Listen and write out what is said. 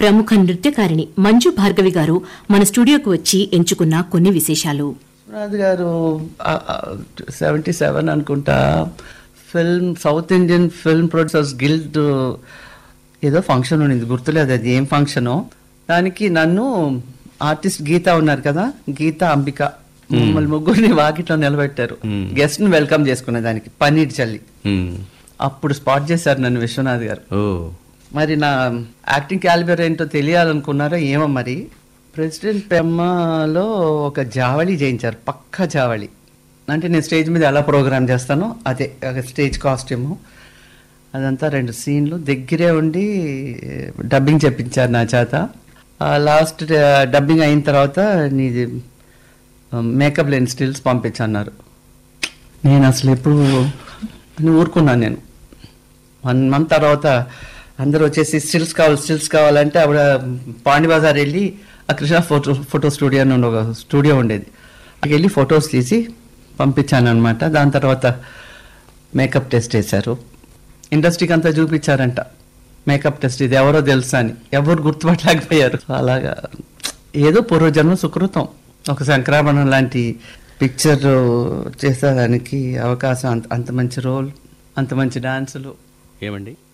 ప్రముఖ నృత్యకారిణి మంజు భార్గవి గారు మన స్టూడియోకు వచ్చి ఎంచుకున్న కొన్ని విశేషాలు విశ్వనాథ్ గారు సెవెంటీ సెవెన్ అనుకుంటా film south Indian film producers guild ఏదో ఫంక్షన్ ఉండింది గుర్తులేదు అది ఏం ఫంక్షనో దానికి నన్ను ఆర్టిస్ట్ గీత ఉన్నారు కదా గీత అంబిక మమ్మల్ని ముగ్గురిని వాకిట్లో నిలబెట్టారు గెస్ట్ ని వెల్కమ్ చేసుకునే దానికి పన్నీర్ చల్లి మ్మ్. అప్పుడు స్పాట్ చేశారు నన్ను విశ్వనాథ్ గారు ఓ మరి నా యాక్టింగ్ క్యాలిబర్ ఏంటో తెలియాలనుకున్నారో ఏమో మరి ప్రెసిడెంట్ పెమ్మలో ఒక జావళి చేయించారు పక్క జావళి అంటే నేను స్టేజ్ మీద ఎలా ప్రోగ్రామ్ చేస్తానో అదే ఒక స్టేజ్ కాస్ట్యూము అదంతా రెండు సీన్లు దగ్గరే ఉండి డబ్బింగ్ చెప్పించారు నా చేత లాస్ట్ డబ్బింగ్ అయిన తర్వాత నీది మేకప్ లేని స్టిల్స్ పంపించన్నారు నేను అసలు ఎప్పుడు అని ఊరుకున్నాను నేను వన్ మంత్ తర్వాత అందరూ వచ్చేసి స్టిల్స్ కావాలి స్టిల్స్ కావాలంటే ఆవిడ పాండి బజార్ వెళ్ళి ఆ కృష్ణ ఫోటో ఫోటో స్టూడియో అని ఒక స్టూడియో ఉండేది అక్కడికి వెళ్ళి ఫొటోస్ తీసి పంపించాను అనమాట దాని తర్వాత మేకప్ టెస్ట్ చేశారు ఇండస్ట్రీకి అంతా చూపించారంట మేకప్ టెస్ట్ ఇది ఎవరో తెలుసా అని ఎవరు గుర్తుపట్టలేకపోయారు అలాగా ఏదో పూర్వజన్మ సుకృతం ఒక సంక్రమణం లాంటి పిక్చర్ చేసేదానికి అవకాశం అంత అంత మంచి రోల్ అంత మంచి డాన్సులు ఏమండి